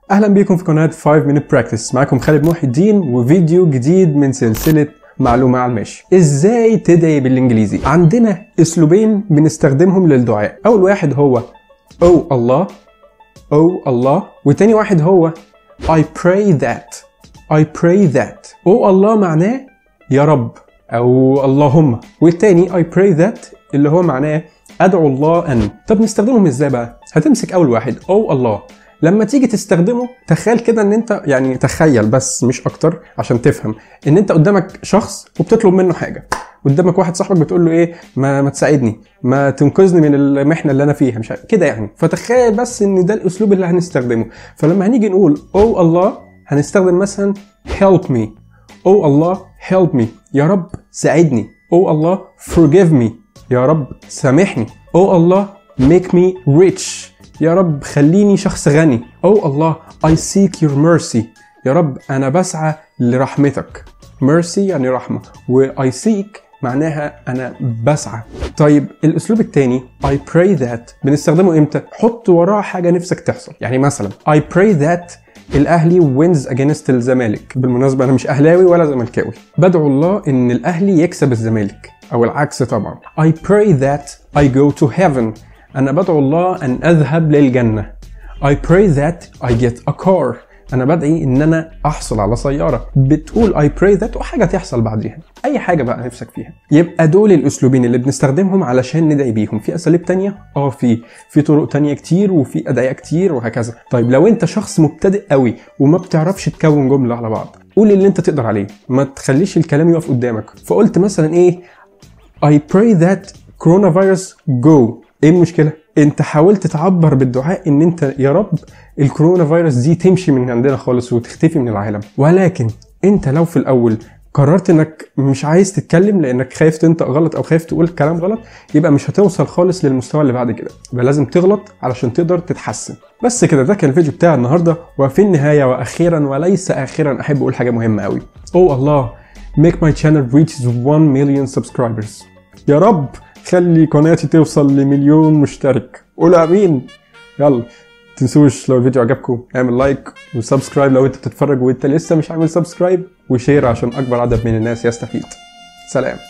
اهلا بيكم في قناه 5 minute practice معاكم خالد محي الدين وفيديو جديد من سلسله معلومه على الماشي ازاي تدعي بالانجليزي عندنا اسلوبين بنستخدمهم للدعاء اول واحد هو او الله او الله وتاني واحد هو I pray that I pray that او الله معناه يا رب او اللهم والتاني I pray that اللي هو معناه ادعو الله ان طب نستخدمهم ازاي بقى هتمسك اول واحد او الله لما تيجي تستخدمه تخيل كده ان انت يعني تخيل بس مش اكتر عشان تفهم ان انت قدامك شخص وبتطلب منه حاجه قدامك واحد صاحبك بتقول له ايه ما, ما تساعدني ما تنقذني من المحنه اللي انا فيها مش عارف كده يعني فتخيل بس ان ده الاسلوب اللي هنستخدمه فلما هنيجي نقول او الله هنستخدم مثلا help me او الله help me يا رب ساعدني او الله forgive me يا رب سامحني او الله make me rich يا رب خليني شخص غني او الله I seek your mercy يا رب انا بسعى لرحمتك mercy يعني رحمة و I seek معناها انا بسعى طيب الاسلوب التاني I pray that بنستخدمه امتى حط وراه حاجة نفسك تحصل يعني مثلا I pray that الاهلي wins against الزمالك بالمناسبة انا مش اهلاوي ولا زملكاوي بدعو الله ان الاهلي يكسب الزمالك او العكس طبعا I pray that I go to heaven أنا بدعو الله أن أذهب للجنة I pray that I get a car أنا بدعي إن أنا أحصل على سيارة بتقول I pray that وحاجة تحصل بعديها أي حاجة بقى نفسك فيها يبقى دول الأسلوبين اللي بنستخدمهم علشان ندعي بيهم في أساليب تانية؟ آه في في طرق تانية كتير وفي أدعية كتير وهكذا طيب لو أنت شخص مبتدئ قوي وما بتعرفش تكون جملة على بعض قول اللي أنت تقدر عليه ما تخليش الكلام يقف قدامك فقلت مثلا إيه I pray that coronavirus go ايه المشكله انت حاولت تعبر بالدعاء ان انت يا رب الكورونا فيروس دي تمشي من عندنا خالص وتختفي من العالم ولكن انت لو في الاول قررت انك مش عايز تتكلم لانك خايف تنطق غلط او خايف تقول كلام غلط يبقى مش هتوصل خالص للمستوى اللي بعد كده يبقى لازم تغلط علشان تقدر تتحسن بس كده ده كان الفيديو بتاع النهارده وفي النهايه واخيرا وليس اخيرا احب اقول حاجه مهمه قوي او الله make my channel reaches 1 million subscribers يا رب خلي قناتي توصل لمليون مشترك قول امين يلا تنسوش لو الفيديو عجبكم اعمل لايك وسبسكرايب لو انت بتتفرج وانت لسه مش عامل سبسكرايب وشير عشان اكبر عدد من الناس يستفيد سلام